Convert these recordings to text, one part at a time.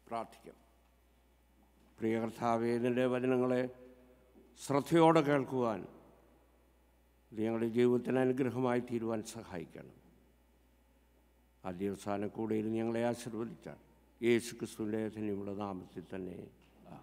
പ്രാർത്ഥിക്കാം പ്രിയ കർത്താവേ നിൻ്റെ വചനങ്ങളെ ശ്രദ്ധയോടെ കേൾക്കുവാൻ ഇത് ഞങ്ങളുടെ ജീവിതത്തിന് അനുഗ്രഹമായി തീരുവാൻ സഹായിക്കണം ആദ്യവസാനം കൂടെ ഇരുന്ന് ഞങ്ങളെ ആശീർവദിച്ചാൽ യേശു ക്രിസ്തുവിൻ്റെ ധന്യമുള്ള നാമത്തിൽ തന്നെ ആമേൻ.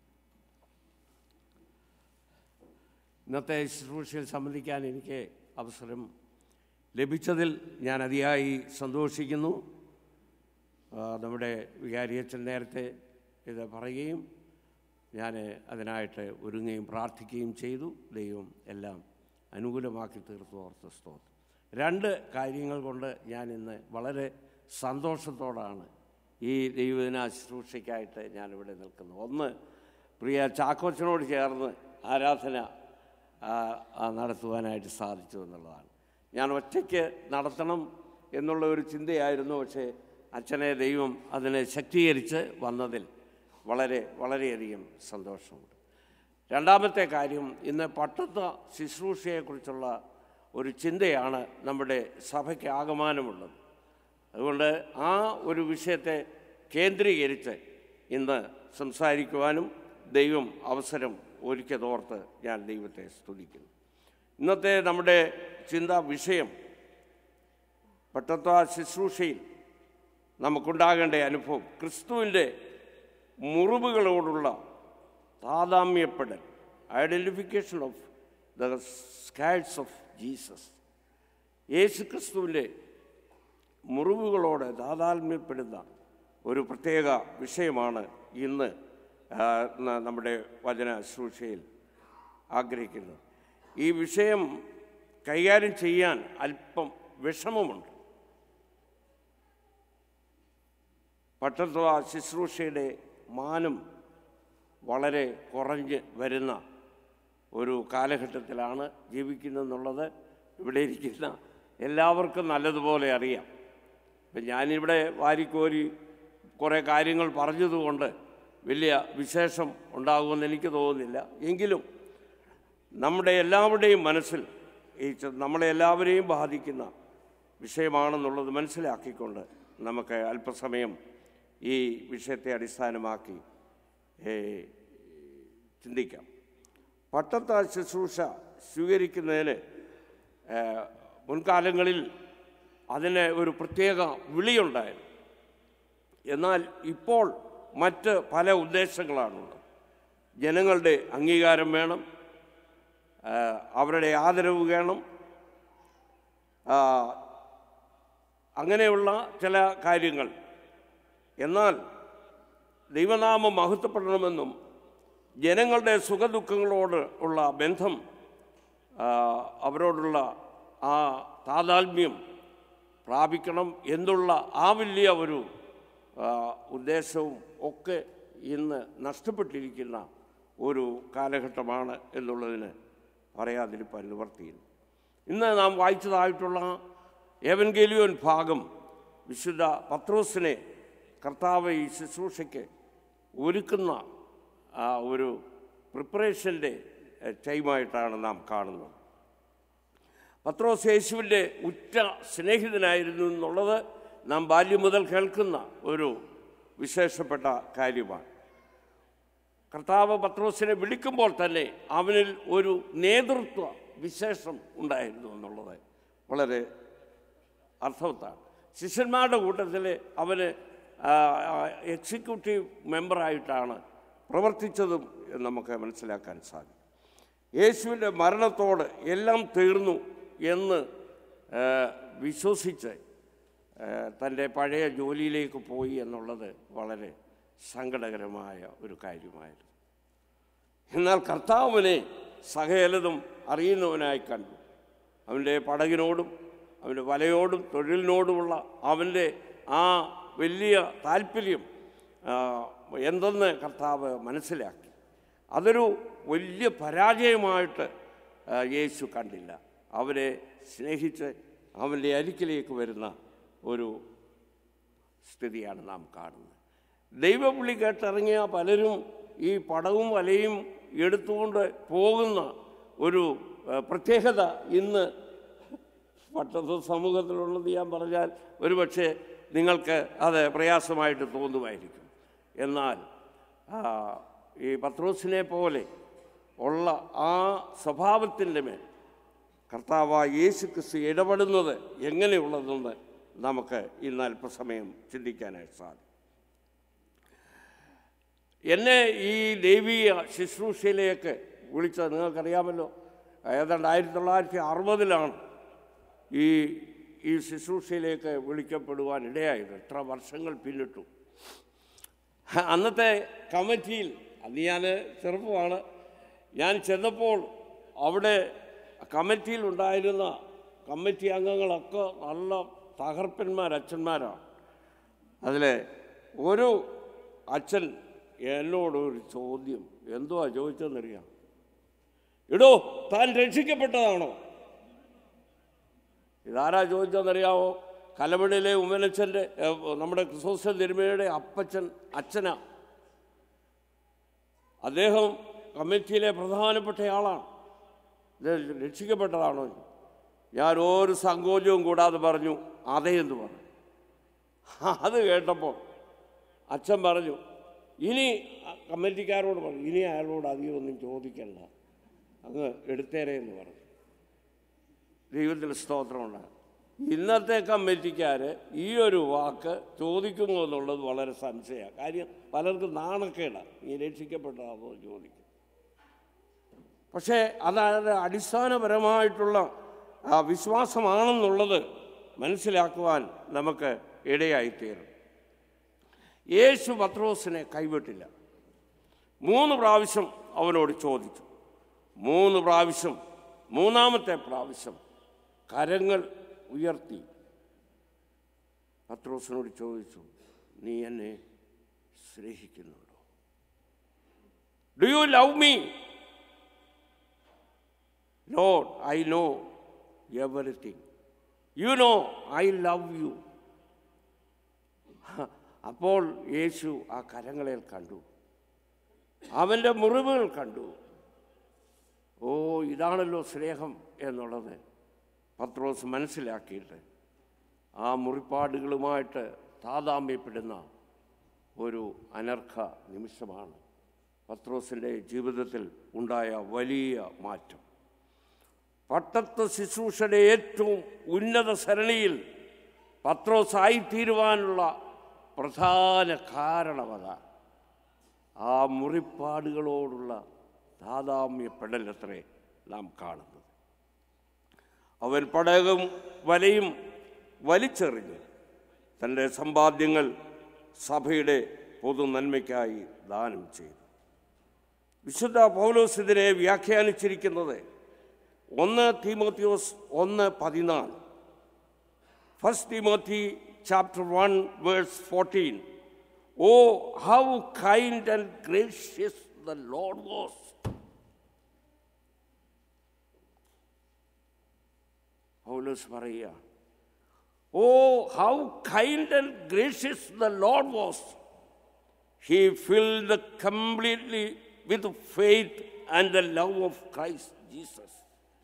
ഇന്നത്തെ ശുശ്രൂഷയിൽ സംബന്ധിക്കാൻ എനിക്ക് അവസരം ലഭിച്ചതിൽ ഞാൻ അതിയായി സന്തോഷിക്കുന്നു ആ, നമ്മുടെ വികാരിയച്ഛൻ നേരത്തെ ഇത് പറയുകയും ഞാൻ അതിനായിട്ട് ഒരുങ്ങുകയും പ്രാർത്ഥിക്കുകയും ചെയ്തു ദൈവം എല്ലാം അനുകൂലമാക്കി തീർത്തു ഓർത്ത സ്തോത്രം രണ്ട് കാര്യങ്ങൾ കൊണ്ട് ഞാൻ ഇന്ന് വളരെ സന്തോഷത്തോടാണ് ഈ ദൈവദിന ശുശ്രൂഷയ്ക്കായിട്ട് ഞാനിവിടെ നിൽക്കുന്നത് ഒന്ന് പ്രിയ ചാക്കോച്ചനോട് ചേർന്ന് ആരാധന ആ, ആ, നടത്തുവാനായിട്ട് സാധിച്ചു എന്നുള്ളതാണ് ഞാൻ ഒറ്റയ്ക്ക് നടത്തണം എന്നുള്ള ഒരു ചിന്തയായിരുന്നു പക്ഷേ അച്ഛനെ ദൈവം അതിനെ ശക്തീകരിച്ച് വന്നതിൽ വളരെ വളരെയധികം സന്തോഷമുണ്ട് രണ്ടാമത്തെ കാര്യം ഇന്ന് പട്ടത്ത ശുശ്രൂഷയെക്കുറിച്ചുള്ള ഒരു ചിന്തയാണ് നമ്മുടെ സഭയ്ക്ക് ആകമാനമുള്ളത് അതുകൊണ്ട് ആ ഒരു വിഷയത്തെ കേന്ദ്രീകരിച്ച് ഇന്ന് സംസാരിക്കുവാനും ദൈവം അവസരം ഒരുക്കിയതോർത്ത് ഞാൻ ദൈവത്തെ സ്തുതിക്കുന്നു ഇന്നത്തെ നമ്മുടെ ചിന്താ വിഷയം പട്ടത്വ ശുശ്രൂഷയിൽ നമുക്കുണ്ടാകേണ്ട അനുഭവം ക്രിസ്തുവിൻ്റെ മുറിവുകളോടുള്ള താതാമ്യപ്പെടൽ identification of the scars of Jesus യേശു ക്രിസ്തുവിൻ്റെ മുറിവുകളോട് താതാത്മ്യപ്പെടുന്ന ഒരു പ്രത്യേക വിഷയമാണ് ഇന്ന് ആ, ന- നമ്മുടെ വചന ശുശ്രൂഷയിൽ ആഗ്രഹിക്കുന്നത് ഈ വിഷയം കൈകാര്യം ചെയ്യാൻ അല്പം വിഷമമുണ്ട് പട്ടത്വ ശുശ്രൂഷയുടെ മാനം വളരെ കുറഞ്ഞ് വരുന്ന ഒരു കാലഘട്ടത്തിലാണ് ജീവിക്കുന്നതെന്നുള്ളത് ഇവിടെ ഇരിക്കുന്ന എല്ലാവർക്കും നല്ലതുപോലെ അറിയാം ഇപ്പം ഞാനിവിടെ വാരിക്കോരി കുറേ കാര്യങ്ങൾ പറഞ്ഞതുകൊണ്ട് വലിയ വിശേഷം ഉണ്ടാകുമെന്ന് എനിക്ക് തോന്നുന്നില്ല എങ്കിലും നമ്മുടെ എല്ലാവരുടെയും മനസ്സിൽ ഈ ച- നമ്മളെ എല്ലാവരെയും ബാധിക്കുന്ന വിഷയമാണെന്നുള്ളത് മനസ്സിലാക്കിക്കൊണ്ട് നമുക്ക് അല്പസമയം ഈ വിഷയത്തെ അടിസ്ഥാനമാക്കി ഏ, ചിന്തിക്കാം പട്ടത്ത ശുശ്രൂഷ സ്വീകരിക്കുന്നതിന് ഏ, മുൻകാലങ്ങളിൽ അതിന് ഒരു പ്രത്യേക വിളിയുണ്ടായിരുന്നു എന്നാൽ ഇപ്പോൾ മറ്റ് പല ഉദ്ദേശങ്ങളാണുള്ളത് ജനങ്ങളുടെ അംഗീകാരം വേണം ആ, അവരുടെ ആദരവ് വേണം ആ, അങ്ങനെയുള്ള ചില കാര്യങ്ങൾ എന്നാൽ ദൈവനാമം മഹത്വപ്പെടണമെന്നും ജനങ്ങളുടെ സുഖദുഃഖങ്ങളോട് ഉള്ള ബന്ധം ആ, അവരോടുള്ള ആ താതാത്മ്യം പ്രാപിക്കണം എന്നുള്ള ആ വലിയ ഒരു ആ, ഉദ്ദേശവും ഒക്കെ ഇന്ന് നഷ്ടപ്പെട്ടിരിക്കുന്ന ഒരു കാലഘട്ടമാണ് എന്നുള്ളതിന് പറയാതിരിപ്പാൻ നിവർത്തിയില്ല ഇന്ന് നാം വായിച്ചതായിട്ടുള്ള ഏവൻഗേലിയോൻ ഭാഗം വിശുദ്ധ പത്രോസിനെ കർത്താവ് ഈ ശുശ്രൂഷയ്ക്ക് ഒരുക്കുന്ന ആ ഒരു പ്രിപ്പറേഷൻ്റെ ടൈമായിട്ടാണ് നാം കാണുന്നത് പത്രോസ് യേശുവിൻ്റെ ഉറ്റ സ്നേഹിതനായിരുന്നു എന്നുള്ളത് നാം ബാല്യം മുതൽ കേൾക്കുന്ന ഒരു വിശേഷപ്പെട്ട കാര്യമാണ് കർത്താവ് പത്രോസിനെ വിളിക്കുമ്പോൾ തന്നെ അവനിൽ ഒരു നേതൃത്വ വിശേഷം ഉണ്ടായിരുന്നു എന്നുള്ളത് വളരെ അർത്ഥവത്താണ് ശിഷ്യന്മാരുടെ കൂട്ടത്തിൽ അവന് എക്സിക്യൂട്ടീവ് മെമ്പറായിട്ടാണ് പ്രവർത്തിച്ചതും എന്ന് നമുക്ക് മനസ്സിലാക്കാൻ സാധിക്കും യേശുവിൻ്റെ മരണത്തോട് എല്ലാം തീർന്നു എന്ന് ആ, വിശ്വസിച്ച് ആ, തൻ്റെ പഴയ ജോലിയിലേക്ക് പോയി എന്നുള്ളത് വളരെ സങ്കടകരമായ ഒരു കാര്യമായിരുന്നു എന്നാൽ കർത്താവിനെ സകലതും അറിയുന്നവനായി കണ്ടു അവൻ്റെ പടകിനോടും അവൻ്റെ വലയോടും തൊഴിലിനോടുമുള്ള അവൻ്റെ ആ വലിയ താല്പര്യം ആ, എന്തെന്ന് കർത്താവ് മനസ്സിലാക്കി അതൊരു വലിയ പരാജയമായിട്ട് ആ, യേശു കണ്ടില്ല അവനെ സ്നേഹിച്ച് അവൻ്റെ അരിക്കിലേക്ക് വരുന്ന ഒരു സ്ഥിതിയാണ് നാം കാണുന്നത് ദൈവവിളി കേട്ടിറങ്ങിയ പലരും ഈ പടവും വലയും എടുത്തുകൊണ്ട് പോകുന്ന ഒരു ആ, പ്രത്യേകത ഇന്ന് പട്ടത്ത സമൂഹത്തിലുള്ളത് ഞാൻ പറഞ്ഞാൽ ഒരുപക്ഷെ നിങ്ങൾക്ക് അത് പ്രയാസമായിട്ട് തോന്നുമായിരിക്കും എന്നാൽ ആ, ഈ പത്രോസിനെ പോലെ ഉള്ള ആ സ്വഭാവത്തിൻ്റെ മേൽ കർത്താവായ യേശു ക്രിസ്തു ഇടപെടുന്നത് എങ്ങനെയുള്ളതെന്ന് നമുക്ക് ഇന്ന് അല്പസമയം ചിന്തിക്കാനായിട്ട് സാധിക്കും എന്നെ ഈ ദൈവീയ ശുശ്രൂഷയിലേക്ക് വിളിച്ചത് നിങ്ങൾക്കറിയാമല്ലോ ഏതാണ്ട് ആയിരത്തി തൊള്ളായിരത്തി അറുപതിലാണ് ഈ ഈ ശുശ്രൂഷയിലേക്ക് വിളിക്കപ്പെടുവാൻ ഇടയായത് എത്ര വർഷങ്ങൾ പിന്നിട്ടു അന്നത്തെ കമ്മിറ്റിയിൽ അന്ന് ഞാൻ ചെറുപ്പമാണ് ഞാൻ ചെന്നപ്പോൾ അവിടെ കമ്മിറ്റിയിൽ ഉണ്ടായിരുന്ന കമ്മിറ്റി അംഗങ്ങളൊക്കെ നല്ല തകർപ്പന്മാർ അച്ഛന്മാരാണ് അതിൽ ഒരു അച്ഛൻ എന്നോട് ഒരു ചോദ്യം എന്തുവാ ചോദിച്ചതെന്നറിയാം എടോ താൻ രക്ഷിക്കപ്പെട്ടതാണോ ഇതാരാ ചോദിച്ചതെന്നറിയാവോ കലമണിയിലെ ഉമ്മനച്ഛൻ്റെ ഏഹ്, നമ്മുടെ ക്രിസോസ്റ്റൽ തിരുമയുടെ അപ്പച്ചൻ അച്ഛനാ അദ്ദേഹം കമ്മിറ്റിയിലെ പ്രധാനപ്പെട്ട ആളാണ് ഇത് രക്ഷിക്കപ്പെട്ടതാണോ ഞാൻ ഒരു സങ്കോചവും കൂടാതെ പറഞ്ഞു അതേ എന്ന് പറഞ്ഞു അത് കേട്ടപ്പോൾ അച്ഛൻ പറഞ്ഞു ഇനി കമ്മിറ്റിക്കാരോട് പറഞ്ഞു ഇനി അയാളോട് അധികം ഒന്നും ചോദിക്കണ്ട അങ്ങ് എടുത്തേരെ എന്ന് പറഞ്ഞു ദൈവത്തിന് സ്തോത്രമുണ്ട് ഇന്നത്തെ കമ്മിറ്റിക്കാർ ഈ ഒരു വാക്ക് ചോദിക്കുമോ എന്നുള്ളത് വളരെ സംശയമാണ് കാര്യം പലർക്കും നാണക്കേടാണ് നീ രക്ഷിക്കപ്പെട്ടതാണോ എന്ന് ചോദിക്കും പക്ഷേ അതായത് അടിസ്ഥാനപരമായിട്ടുള്ള ആ വിശ്വാസമാണെന്നുള്ളത് മനസ്സിലാക്കുവാൻ നമുക്ക് ഇടയായിത്തീരും യേശു പത്രോസിനെ കൈവിട്ടില്ല മൂന്ന് പ്രാവശ്യം അവനോട് ചോദിച്ചു മൂന്ന് പ്രാവശ്യം മൂന്നാമത്തെ പ്രാവശ്യം കരങ്ങൾ ഉയർത്തി പത്രോസിനോട് ചോദിച്ചു നീ എന്നെ സ്നേഹിക്കുന്നുണ്ടോ do you love me Lord I know everything you know I love you അപ്പോൾ യേശു ആ കരങ്ങളിൽ കണ്ടു അവൻ്റെ മുറിവുകൾ കണ്ടു ഓ ഇതാണല്ലോ സ്നേഹം എന്നുള്ളത് പത്രോസ് മനസ്സിലാക്കിയിട്ട് ആ മുറിപ്പാടുകളുമായിട്ട് താതാമ്യപ്പെടുന്ന ഒരു അനർഘ നിമിഷമാണ് പത്രോസിൻ്റെ ജീവിതത്തിൽ ഉണ്ടായ വലിയ മാറ്റം പട്ടത്ത് ശുശ്രൂഷയുടെ ഏറ്റവും ഉന്നത സരണിയിൽ പത്രോസ് ആയിത്തീരുവാനുള്ള പ്രധാന കാരണം അതാണ് ആ മുറിപ്പാടുകളോടുള്ള താതാമ്യപ്പെടലത്രേ നാം കാണുന്നത് അവൻ പടകും വലയും വലിച്ചെറിഞ്ഞ് തൻ്റെ സമ്പാദ്യങ്ങൾ സഭയുടെ പൊതു നന്മയ്ക്കായി ദാനം ചെയ്തു വിശുദ്ധ പൗലോസ് ഇതിനെ വ്യാഖ്യാനിച്ചിരിക്കുന്നത് ഒന്ന് തീമോത്തിയോസ് ഒന്ന് പതിനാല് first Timothy chapter one verse fourteen oh how kind and gracious the Lord was പൗലോസ് പറയുക oh how kind and gracious the Lord was he filled completely with faith and the love of Christ Jesus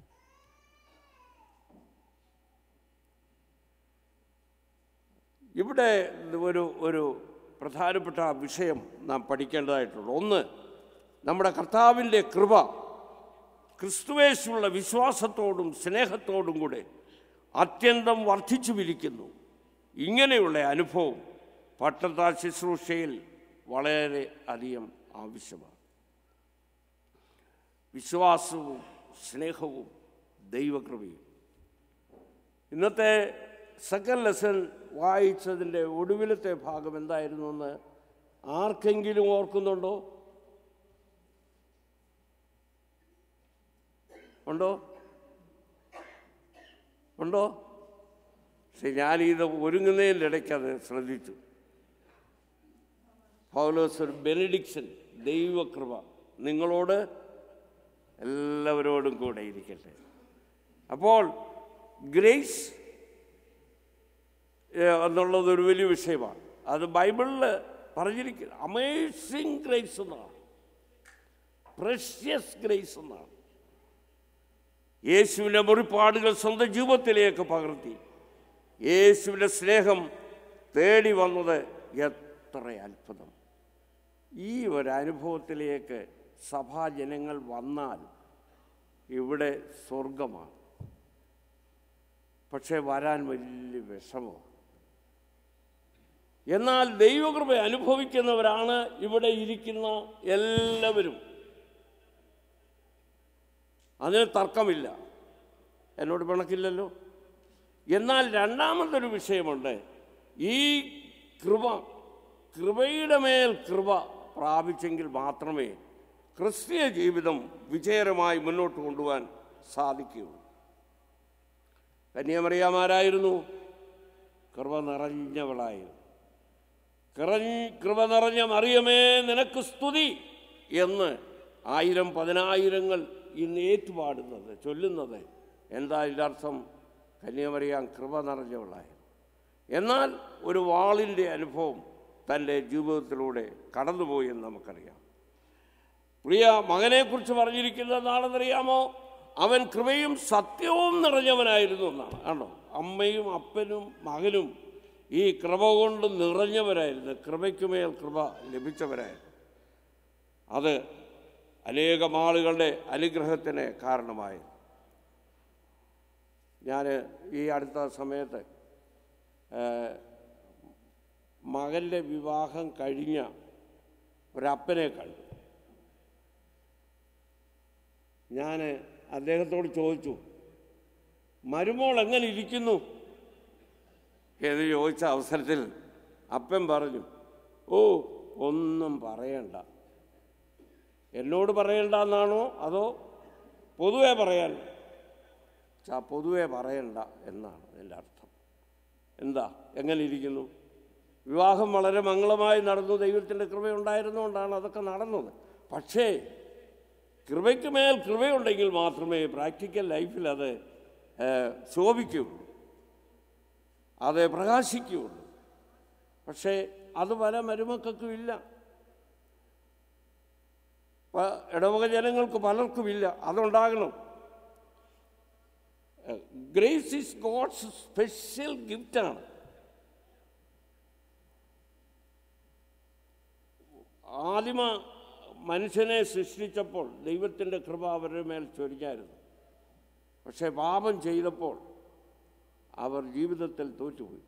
ഇവിടെ ഒരു ഒരു പ്രധാനപ്പെട്ട വിഷയം നാം പഠിക്കേണ്ടതായിട്ടുള്ളൂ ഒന്ന് നമ്മുടെ കർത്താവിൻ്റെ കൃപ ക്രിസ്തുവേശുള്ള വിശ്വാസത്തോടും സ്നേഹത്തോടും കൂടെ അത്യന്തം വർദ്ധിച്ചു വിരിക്കുന്നു ഇങ്ങനെയുള്ള അനുഭവം പട്ടത്ത ശുശ്രൂഷയിൽ വളരെ അധികം ആവശ്യമാണ് വിശ്വാസവും സ്നേഹവും ദൈവകൃപയും ഇന്നത്തെ സെക്കൻഡ് ലെസൺ വായിച്ചതിൻ്റെ ഒടുവിലത്തെ ഭാഗം എന്തായിരുന്നു എന്ന് ആർക്കെങ്കിലും ഓർക്കുന്നുണ്ടോ ഉണ്ടോ ഉണ്ടോ പക്ഷെ ഞാനിത് ഒരുങ്ങുന്നതിൻ്റെ ഇടയ്ക്ക് അത് ശ്രദ്ധിച്ചു പൗലോസ് ഒരു ബെനഡിക്ഷൻ ദൈവകൃപ നിങ്ങളോട് എല്ലാവരോടും കൂടെ ഇരിക്കട്ടെ അപ്പോൾ ഗ്രേസ് എന്നുള്ളത് ഒരു വലിയ വിഷയമാണ് അത് ബൈബിളിൽ പറഞ്ഞിരിക്കുന്നത് അമേസിങ് ഗ്രേസ് എന്നാണ് പ്രഷ്യസ് ഗ്രേസ് എന്നാണ് യേശുവിൻ്റെ മുറിപ്പാടുകൾ സ്വന്തം ജീവിതത്തിലേക്ക് പകർത്തി യേശുവിൻ്റെ സ്നേഹം തേടി വന്നത് എത്ര അത്ഭുതം ഈ ഒരു അനുഭവത്തിലേക്ക് സഭാജനങ്ങൾ വന്നാൽ ഇവിടെ സ്വർഗമാണ് പക്ഷേ വരാൻ വലിയ വിഷമമാണ് എന്നാൽ ദൈവകൃപ അനുഭവിക്കുന്നവരാണ് ഇവിടെ ഇരിക്കുന്ന എല്ലാവരും അതിന് തർക്കമില്ല എന്നോട് പിണക്കില്ലല്ലോ എന്നാൽ രണ്ടാമതൊരു വിഷയമുണ്ട് ഈ കൃപ കൃപയുടെ മേൽ കൃപ പ്രാപിച്ചെങ്കിൽ മാത്രമേ ക്രിസ്തീയ ജീവിതം വിജയകരമായി മുന്നോട്ട് കൊണ്ടുപോകാൻ സാധിക്കുകയുള്ളൂ കന്യാമറിയാമാരായിരുന്നു കൃപ നിറഞ്ഞവളായിരുന്നു കിറഞ്ഞ് കൃപ നിറഞ്ഞ മറിയമേ നിനക്ക് സ്തുതി എന്ന് ആയിരം പതിനായിരങ്ങൾ ഇന്ന് ഏറ്റുപാടുന്നത് ചൊല്ലുന്നത് എന്താ ഇതിൻ്റെ അർത്ഥം കന്യാമറിയാം കൃപ നിറഞ്ഞവളായി എന്നാൽ ഒരു വാളിൻ്റെ അനുഭവം തൻ്റെ ജീവിതത്തിലൂടെ കടന്നുപോയി എന്ന് നമുക്കറിയാം പ്രിയ മകനെക്കുറിച്ച് പറഞ്ഞിരിക്കുന്നത് എന്താണെന്നറിയാമോ അവൻ കൃപയും സത്യവും നിറഞ്ഞവനായിരുന്നു എന്നാണ് ആണോ അമ്മയും അപ്പനും മകനും ഈ കൃപ കൊണ്ട് നിറഞ്ഞവരായിരുന്നു കൃപയ്ക്കുമേൽ കൃപ ലഭിച്ചവരായിരുന്നു അത് അനേകം ആളുകളുടെ അനുഗ്രഹത്തിന് കാരണമായി ഞാൻ ഈ അടുത്ത സമയത്ത് ഏഹ്, മകൻ്റെ വിവാഹം കഴിഞ്ഞ ഒരപ്പനെ കണ്ടു ഞാൻ അദ്ദേഹത്തോട് ചോദിച്ചു മരുമോൾ എങ്ങനെ ഇരിക്കുന്നു എന്ന് ചോദിച്ച അവസരത്തിൽ അപ്പൻ പറഞ്ഞു ഓ ഒന്നും പറയണ്ട എന്നോട് പറയണ്ട എന്നാണോ അതോ പൊതുവെ പറയാൻ ചാ പൊതുവെ പറയണ്ട എന്നാണ് എൻ്റെ അർത്ഥം എന്താ എങ്ങനെ ഇരിക്കുന്നു വിവാഹം വളരെ മംഗളമായി നടന്നു ദൈവത്തിൻ്റെ കൃപയുണ്ടായിരുന്നുകൊണ്ടാണ് അതൊക്കെ നടന്നത് പക്ഷേ കൃപയ്ക്ക് മേൽ കൃപയുണ്ടെങ്കിൽ മാത്രമേ പ്രാക്ടിക്കൽ ലൈഫിൽ അത് ഏഹ്, ശോഭിക്കുകയുള്ളൂ അത് പ്രകാശിക്കുകയുള്ളൂ പക്ഷേ അത് പല മരുമക്കൾക്കും ഇല്ല പ- ഇടവക ജനങ്ങൾക്ക് പലർക്കുമില്ല അതുണ്ടാകണം ഗ്രേസ് ഈസ് ഗോഡ്സ് സ്പെഷ്യൽ ഗിഫ്റ്റാണ് ആദിമ മനുഷ്യനെ സൃഷ്ടിച്ചപ്പോൾ ദൈവത്തിൻ്റെ കൃപ അവരുടെ മേൽ ചൊരിഞ്ഞായിരുന്നു പക്ഷേ പാപം ചെയ്തപ്പോൾ അവർ ജീവിതത്തിൽ തോറ്റുപോയി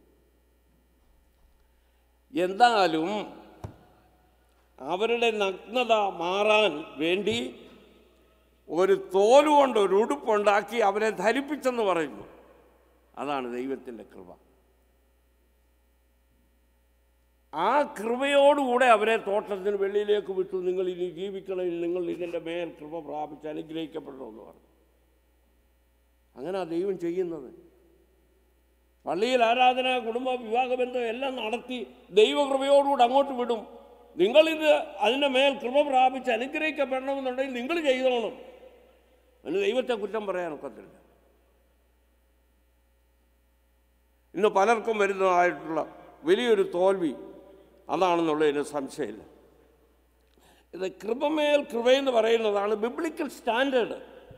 എന്തായാലും അവരുടെ നഗ്നത മാറാൻ വേണ്ടി ഒരു തോലുകൊണ്ട് ഒരു ഉടുപ്പുണ്ടാക്കി അവരെ ധരിപ്പിച്ചെന്ന് പറയുന്നു അതാണ് ദൈവത്തിൻ്റെ കൃപ ആ കൃപയോടുകൂടെ അവരെ തോട്ടത്തിന് വെളിയിലേക്ക് വിട്ടു നിങ്ങൾ ഇനി ജീവിക്കണമെങ്കിൽ നിങ്ങൾ ഇതിൻ്റെ മേൽ കൃപ പ്രാപിച്ച് അനുഗ്രഹിക്കപ്പെടണമെന്ന് പറഞ്ഞു അങ്ങനെ ദൈവം ചെയ്യുന്നത് പള്ളിയിൽ ആരാധന കുടുംബ വിവാഹബന്ധം എല്ലാം നടത്തി ദൈവകൃപയോടുകൂടെ അങ്ങോട്ട് വിടും നിങ്ങളിത് അതിൻ്റെ മേൽ കൃപ പ്രാപിച്ച് അനുഗ്രഹിക്കപ്പെടണമെന്നുണ്ടെങ്കിൽ നിങ്ങൾ ചെയ്തോണം അതിന് ദൈവത്തെ കുറ്റം പറയാനൊക്കത്തില്ല ഇന്ന് പലർക്കും വരുന്നതായിട്ടുള്ള വലിയൊരു തോൽവി അതാണെന്നുള്ളതിന് സംശയമില്ല ഇത് കൃപമേൽ കൃപയെന്ന് പറയുന്നതാണ് ബിബ്ലിക്കൽ സ്റ്റാൻഡേർഡ്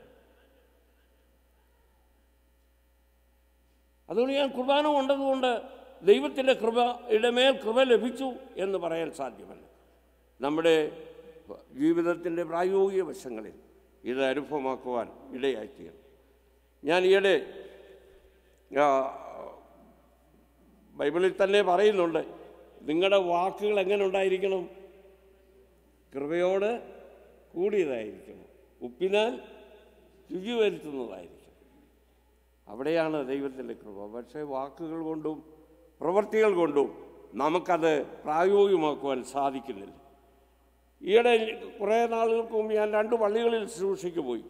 അതുകൊണ്ട് ഞാൻ കുർബാന കൊണ്ടതുകൊണ്ട് ദൈവത്തിൻ്റെ കൃപയുടെ മേൽ കൃപ ലഭിച്ചു എന്ന് പറയാൻ സാധ്യമല്ല നമ്മുടെ ജീവിതത്തിൻ്റെ പ്രായോഗിക വശങ്ങളിൽ ഇത് അനുഭവമാക്കുവാൻ ഇടയാക്കിയത് ഞാൻ ഈയിടെ ആ, ബൈബിളിൽ തന്നെ പറയുന്നുണ്ട് നിങ്ങളുടെ വാക്കുകൾ എങ്ങനെ ഉണ്ടായിരിക്കണം കൃപയോട് കൂടിയതായിരിക്കണം ഉപ്പിനാൽ രുചി വരുത്തുന്നതായിരിക്കണം അവിടെയാണ് ദൈവത്തിൻ്റെ കൃപ പക്ഷേ വാക്കുകൾ കൊണ്ടും പ്രവൃത്തികൾ കൊണ്ടും നമുക്കത് പ്രായോഗികമാക്കുവാൻ സാധിക്കുന്നില്ല ഈയിടെ കുറേ നാളുകൾക്ക് മുമ്പ് ഞാൻ രണ്ട് പള്ളികളിൽ ശുശ്രൂഷയ്ക്ക് പോയി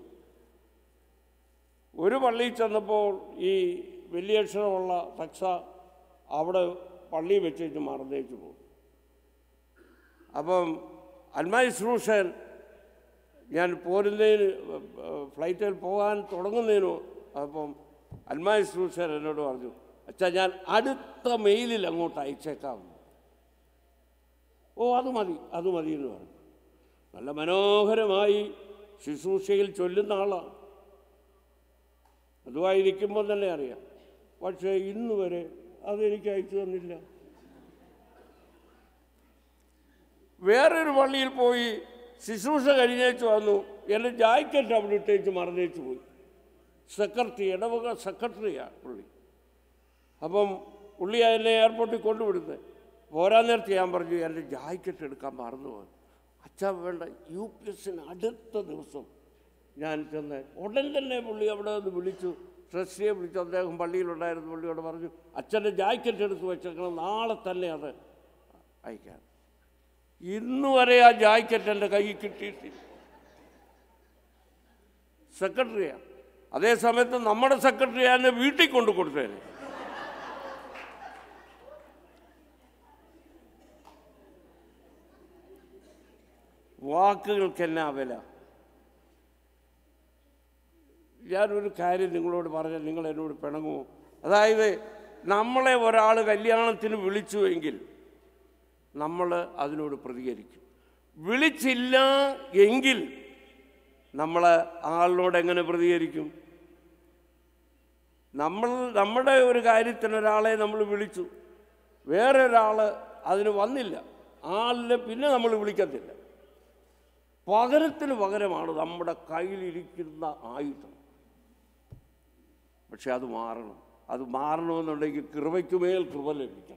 ഒരു പള്ളിയിൽ ചെന്നപ്പോൾ ഈ വലിയ അക്ഷരമുള്ള തക്സ അവിടെ പള്ളി വെച്ച് മറന്നേച്ചു പോകും അപ്പം അന്മായി ശുശ്രൂഷൻ ഞാൻ പോരുന്നതിന് ഫ്ലൈറ്റിൽ പോകാൻ തുടങ്ങുന്നതിനു അപ്പം അന്മായി ശുശ്രൂഷൻ എന്നോട് പറഞ്ഞു അച്ഛാ ഞാൻ അടുത്ത മെയിലിൽ അങ്ങോട്ട് അയച്ചേക്കാം ഓ അത് മതി അത് മതി എന്ന് പറഞ്ഞു നല്ല മനോഹരമായി ശുശ്രൂഷയിൽ ചൊല്ലുന്ന ആളാണ് അതുമായിരിക്കുമ്പോൾ തന്നെ അറിയാം പക്ഷേ ഇന്ന് വരെ അതെനിക്ക് അയച്ചു തന്നില്ല വേറൊരു പള്ളിയിൽ പോയി ശുശ്രൂഷ കഴിഞ്ഞേച്ച് വന്നു എൻ്റെ ജാക്കറ്റ് അവിടെ ഇട്ടേച്ച് മറന്നേച്ച് പോയി സെക്രട്ടറി ഇടവക സെക്രട്ടറിയാണ് പുള്ളി അപ്പം പുള്ളി എന്നെ എയർപോർട്ടിൽ കൊണ്ടുവിടുന്നത് പോരാൻ നേരത്ത് ഞാൻ പറഞ്ഞു എൻ്റെ ജാക്കറ്റ് എടുക്കാൻ മറന്നുപോയി അച്ഛാ വേണ്ട യു പി എസിന് അടുത്ത ദിവസം ഞാൻ ചെന്ന് ഉടൻ തന്നെ പുള്ളി അവിടെ നിന്ന് വിളിച്ചു ട്രസ്റ്റിയെ വിളിച്ചു അദ്ദേഹം പള്ളിയിലുണ്ടായിരുന്നു പുള്ളിയോട് പറഞ്ഞു അച്ഛൻ്റെ ജാക്കറ്റ് എടുത്ത് വെച്ചേക്കണം നാളെ തന്നെ അത് അയക്കാം ഇന്ന് വരെ ആ ജാക്കറ്റ് എൻ്റെ കയ്യിൽ കിട്ടിയിട്ടില്ല സെക്രട്ടറിയാണ് അതേ സമയത്ത് നമ്മുടെ സെക്രട്ടറി എന്നെ വീട്ടിൽ കൊണ്ട് കൊടുത്തേനെ വാക്കുകൾക്ക് എന്നാ വില ഞാനൊരു കാര്യം നിങ്ങളോട് പറഞ്ഞാൽ നിങ്ങൾ എന്നോട് പിണങ്ങുമോ അതായത് നമ്മളെ ഒരാൾ കല്യാണത്തിന് വിളിച്ചുവെങ്കിൽ നമ്മൾ അതിനോട് പ്രതികരിക്കും വിളിച്ചില്ല എങ്കിൽ നമ്മൾ ആളിനോട് എങ്ങനെ പ്രതികരിക്കും നമ്മൾ നമ്മുടെ ഒരു കാര്യത്തിന് ഒരാളെ നമ്മൾ വിളിച്ചു വേറെ ഒരാൾ അതിന് വന്നില്ല ആളിനെ പിന്നെ നമ്മൾ വിളിക്കത്തില്ല പകരത്തിന് പകരമാണ് നമ്മുടെ കയ്യിലിരിക്കുന്ന ആയുധം പക്ഷെ അത് മാറണം അത് മാറണമെന്നുണ്ടെങ്കിൽ കൃപയ്ക്കുമേൽ കൃപ ലഭിക്കണം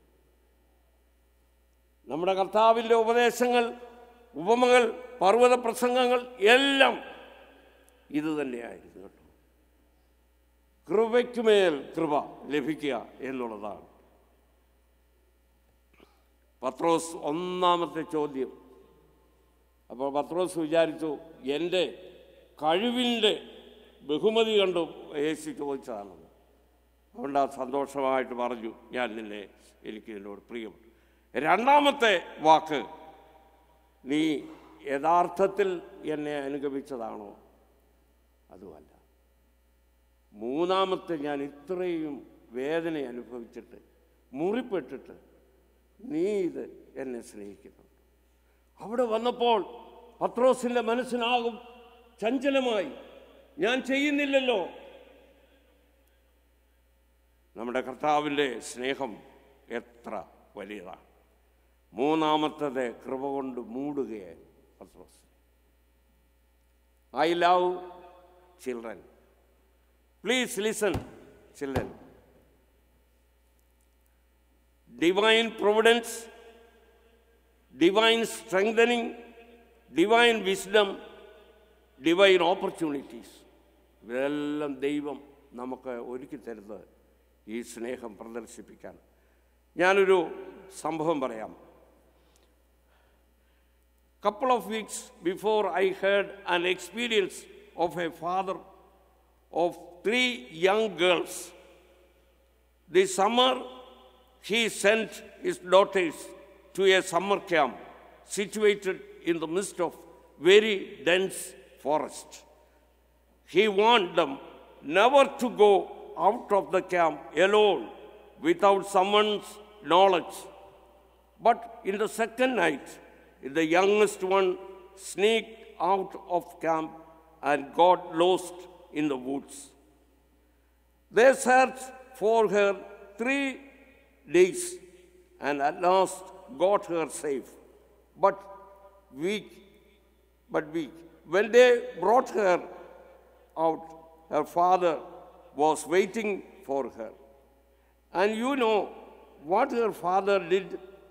നമ്മുടെ കർത്താവിൻ്റെ ഉപദേശങ്ങൾ ഉപമകൾ പർവ്വത പ്രസംഗങ്ങൾ എല്ലാം ഇത് തന്നെയായിരുന്നു കേട്ടോ കൃപയ്ക്കുമേൽ കൃപ ലഭിക്കുക എന്നുള്ളതാണ് പത്രോസ് ഒന്നാമത്തെ ചോദ്യം അപ്പോൾ പത്രോസ് വിചാരിച്ചു എൻ്റെ കഴിവിൻ്റെ ബഹുമതി കണ്ടു യേശു ചോദിച്ചതാണത് അതുകൊണ്ട് ആ സന്തോഷമായിട്ട് പറഞ്ഞു ഞാൻ നിന്നെ എനിക്ക് നിന്നോട് പ്രിയപ്പെട്ടു രണ്ടാമത്തെ വാക്ക് നീ യഥാർത്ഥത്തിൽ എന്നെ അനുഗമിച്ചതാണോ അതുമല്ല മൂന്നാമത്തെ ഞാൻ ഇത്രയും വേദന അനുഭവിച്ചിട്ട് മുറിപ്പെട്ടിട്ട് നീ ഇത് എന്നെ സ്നേഹിക്കുന്നുണ്ട് അവിടെ വന്നപ്പോൾ പത്രോസിൻ്റെ മനസ്സിനാകും ചഞ്ചലമായി ഞാൻ ചെയ്യുന്നില്ലല്ലോ നമ്മുടെ കർത്താവിൻ്റെ സ്നേഹം എത്ര വലിയതാണ് മൂന്നാമത്തത് കൃപ കൊണ്ട് മൂടുകയായി പത്രോസ് I love children please listen children divine providence divine strengthening divine wisdom divine opportunities ഇതെല്ലാം ദൈവം നമുക്ക് ഒരുക്കി തരുന്നത് ഈ സ്നേഹം പ്രദർശിപ്പിക്കാൻ ഞാനൊരു സംഭവം പറയാം couple of weeks before I heard an experience of a father of three young girls. This summer, he sent his daughters to a summer camp situated in the midst of very dense forest. He warned them never to go out of the camp alone without someone's knowledge. But in the second night, the youngest one sneaked out of camp and got lost in the woods. They searched for her three days and at last got her safe, but weak, but weak. When they brought her out, her father was waiting for her. And you know what her father did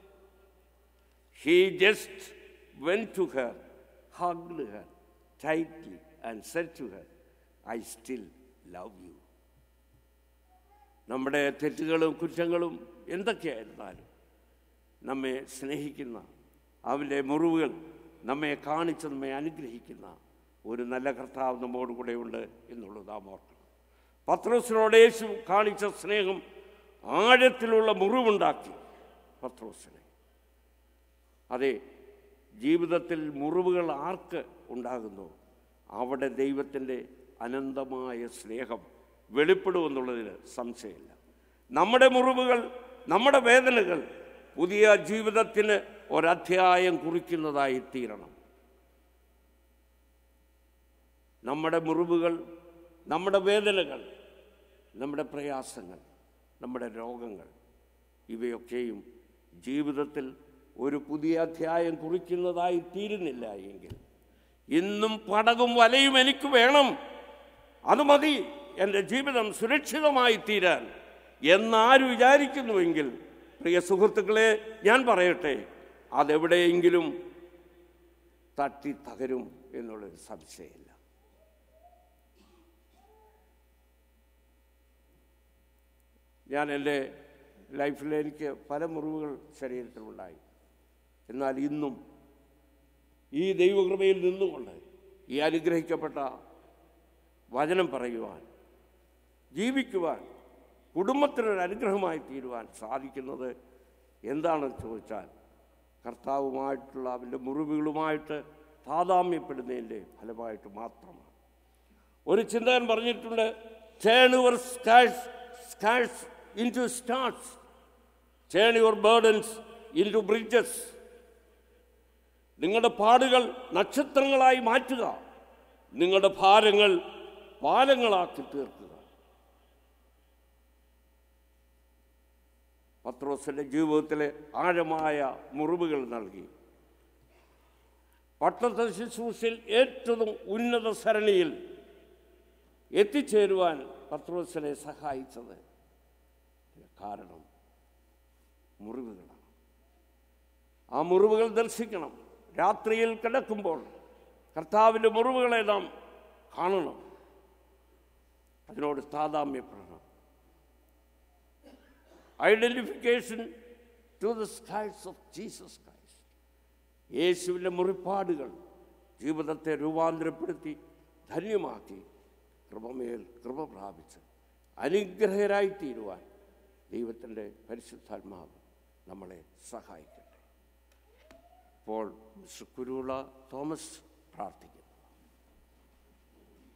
he just went to her, hugged her tightly, and said to her, I still love you. നമ്മുടെ തെറ്റുകളും കുറ്റങ്ങളും എന്തൊക്കെയായിരുന്നാലും നമ്മെ സ്നേഹിക്കുന്ന അവൻ്റെ മുറിവുകൾ നമ്മെ കാണിച്ച് നമ്മെ അനുഗ്രഹിക്കുന്ന ഒരു നല്ല കർത്താവ് നമ്മോട് കൂടെ ഉണ്ട് എന്നുള്ളത് നാം ഓർക്കണം പത്രോസിനോട് യേശു കാണിച്ച സ്നേഹം ആഴത്തിലുള്ള മുറിവുണ്ടാക്കി പത്രോസിനെ അതെ ജീവിതത്തിൽ മുറിവുകൾ ആർക്ക് ഉണ്ടാകുന്നു അവിടെ ദൈവത്തിൻ്റെ അനന്തമായ സ്നേഹം വെളിപ്പെടുമെന്നുള്ളതിന് സംശയമില്ല നമ്മുടെ മുറിവുകൾ നമ്മുടെ വേദനകൾ പുതിയ ജീവിതത്തിന് ഒരധ്യായം കുറിക്കുന്നതായി തീരണം നമ്മുടെ മുറിവുകൾ നമ്മുടെ വേദനകൾ നമ്മുടെ പ്രയാസങ്ങൾ നമ്മുടെ രോഗങ്ങൾ ഇവയൊക്കെയും ജീവിതത്തിൽ ഒരു പുതിയ അധ്യായം കുറിക്കുന്നതായി തീരുന്നില്ല എങ്കിൽ ഇന്നും പടകും വലയും എനിക്ക് വേണം അത് മതി എൻ്റെ ജീവിതം സുരക്ഷിതമായി തീരാൻ എന്നാര് വിചാരിക്കുന്നുവെങ്കിൽ പ്രിയ സുഹൃത്തുക്കളെ ഞാൻ പറയട്ടെ അതെവിടെയെങ്കിലും തട്ടി തകരും എന്നുള്ളൊരു സംശയമില്ല ഞാൻ എൻ്റെ ലൈഫിൽ എനിക്ക് പല മുറിവുകൾ ശരീരത്തിലുണ്ടായി എന്നാൽ ഇന്നും ഈ ദൈവകൃപയിൽ നിന്നുകൊണ്ട് ഈ അനുഗ്രഹിക്കപ്പെട്ട വചനം പറയുവാൻ ജീവിക്കുവാൻ കുടുംബത്തിനൊരു അനുഗ്രഹമായി തീരുവാൻ സാധിക്കുന്നത് എന്താണെന്ന് ചോദിച്ചാൽ കർത്താവുമായിട്ടുള്ള അവൻ്റെ മുറിവുകളുമായിട്ട് താതാമ്യപ്പെടുന്നതിൻ്റെ ഫലമായിട്ട് മാത്രമാണ് ഒരു ചിന്തകൻ പറഞ്ഞിട്ടുണ്ട് turn your scars scars into stars turn your burdens into bridges നിങ്ങളുടെ പാടുകൾ നക്ഷത്രങ്ങളായി മാറ്റുക നിങ്ങളുടെ ഭാരങ്ങൾ പാലങ്ങളാക്കി തീർക്കുക പത്രോസിൻ്റെ ജീവിതത്തിലെ ആഴമായ മുറിവുകൾ നൽകി പട്ടത്ത ശുശ്രൂഷയിൽ ഏറ്റവും ഉന്നത സരണിയിൽ എത്തിച്ചേരുവാൻ പത്രോസിനെ സഹായിച്ചത് കാരണം മുറിവുകളാണ് ആ മുറിവുകൾ ദർശിക്കണം രാത്രിയിൽ കിടക്കുമ്പോൾ കർത്താവിൻ്റെ മുറിവുകളെ നാം കാണണം അതിനോട് താതാമ്യപ്പെടണം identification to the scars of Jesus Christ യേശുവിൻ്റെ മുറിപ്പാടുകൾ ജീവിതത്തെ രൂപാന്തരപ്പെടുത്തി ധന്യമാക്കി കൃപമേൽ കൃപ പ്രാപിച്ച് അനുഗ്രഹരായി തീരുവാൻ ദൈവത്തിൻ്റെ പരിശുദ്ധാത്മാവ് നമ്മളെ സഹായിക്കട്ടെ ഇപ്പോൾ മിസ്റ്റർ കുരുള തോമസ് പ്രാർത്ഥിക്കും